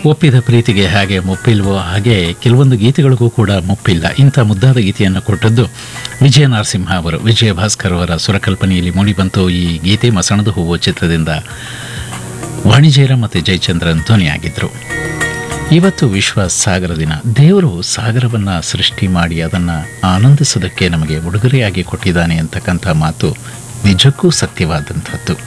ಒಪ್ಪಿದ ಪ್ರೀತಿಗೆ ಹಾಗೆ ಮುಪ್ಪಿಲ್ವೋ ಹಾಗೆ ಕೆಲವೊಂದು ಗೀತೆಗಳಿಗೂ ಕೂಡ ಮುಪ್ಪಿಲ್ಲ ಇಂಥ ಮುದ್ದಾದ ಗೀತೆಯನ್ನು ಕೊಟ್ಟದ್ದು ವಿಜಯ ನರಸಿಂಹ ಅವರು ವಿಜಯ ಭಾಸ್ಕರ್ ಅವರ ಸುರಕಲ್ಪನೆಯಲ್ಲಿ ಮೂಡಿಬಂತು ಈ ಗೀತೆ ಮಸಣದ ಹೂವು ಚಿತ್ರದಿಂದ ವಾಣಿಜ್ಯರ ಮತ್ತು ಜಯಚಂದ್ರನ್ ಧ್ವನಿಯಾಗಿದ್ದರು ಇವತ್ತು ವಿಶ್ವ ಸಾಗರ ದಿನ ದೇವರು ಸಾಗರವನ್ನು ಸೃಷ್ಟಿ ಮಾಡಿ ಅದನ್ನು ಆನಂದಿಸೋದಕ್ಕೆ ನಮಗೆ ಉಡುಗೊರೆಯಾಗಿ ಕೊಟ್ಟಿದ್ದಾನೆ ಅಂತಕ್ಕಂಥ ಮಾತು ನಿಜಕ್ಕೂ ಸತ್ಯವಾದಂಥದ್ದು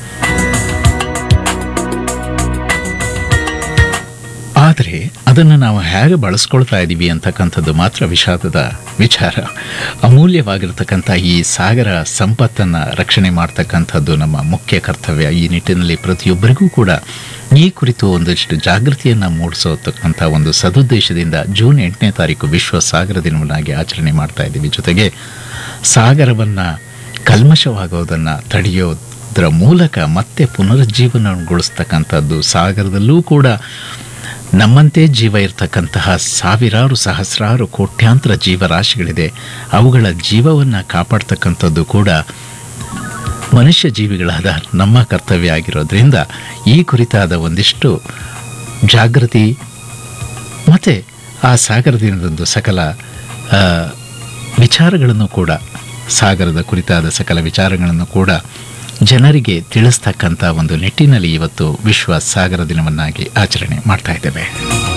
ಆದರೆ ಅದನ್ನು ನಾವು ಹೇಗೆ ಬಳಸ್ಕೊಳ್ತಾ ಇದ್ದೀವಿ ಅಂತಕ್ಕಂಥದ್ದು ಮಾತ್ರ ವಿಷಾದದ ವಿಚಾರ ಅಮೂಲ್ಯವಾಗಿರ್ತಕ್ಕಂಥ ಈ ಸಾಗರ ಸಂಪತ್ತನ್ನು ರಕ್ಷಣೆ ಮಾಡ್ತಕ್ಕಂಥದ್ದು ನಮ್ಮ ಮುಖ್ಯ ಕರ್ತವ್ಯ ಈ ನಿಟ್ಟಿನಲ್ಲಿ ಪ್ರತಿಯೊಬ್ಬರಿಗೂ ಕೂಡ ಈ ಕುರಿತು ಒಂದಷ್ಟು ಜಾಗೃತಿಯನ್ನು ಮೂಡಿಸೋತಕ್ಕಂಥ ಒಂದು ಸದುದ್ದೇಶದಿಂದ ಜೂನ್ ಎಂಟನೇ ತಾರೀಕು ವಿಶ್ವ ಸಾಗರ ದಿನವನ್ನಾಗಿ ಆಚರಣೆ ಮಾಡ್ತಾ ಇದ್ದೀವಿ ಜೊತೆಗೆ ಸಾಗರವನ್ನು ಕಲ್ಮಶವಾಗೋದನ್ನು ತಡೆಯೋದರ ಮೂಲಕ ಮತ್ತೆ ಪುನರುಜ್ಜೀವನಗೊಳಿಸ್ತಕ್ಕಂಥದ್ದು ಸಾಗರದಲ್ಲೂ ಕೂಡ ನಮ್ಮಂತೆ ಜೀವ ಇರತಕ್ಕಂತಹ ಸಾವಿರಾರು ಸಹಸ್ರಾರು ಕೋಟ್ಯಾಂತರ ಜೀವರಾಶಿಗಳಿದೆ ಅವುಗಳ ಜೀವವನ್ನು ಕಾಪಾಡ್ತಕ್ಕಂಥದ್ದು ಕೂಡ ಮನುಷ್ಯ ಜೀವಿಗಳಾದ ನಮ್ಮ ಕರ್ತವ್ಯ ಆಗಿರೋದ್ರಿಂದ ಈ ಕುರಿತಾದ ಒಂದಿಷ್ಟು ಜಾಗೃತಿ ಮತ್ತು ಆ ಸಾಗರ ದಿನದಂದು ಸಕಲ ಆ, ವಿಚಾರಗಳನ್ನು ಕೂಡ ಸಾಗರದ ಕುರಿತಾದ ಸಕಲ ವಿಚಾರಗಳನ್ನು ಕೂಡ ಜನರಿಗೆ ತಿಳಿಸ್ತಕ್ಕಂಥ ಒಂದು ನಿಟ್ಟಿನಲ್ಲಿ ಇವತ್ತು ವಿಶ್ವ ಸಾಗರ ದಿನವನ್ನಾಗಿ ಆಚರಣೆ ಮಾಡ್ತಾ ಇದ್ದೇವೆ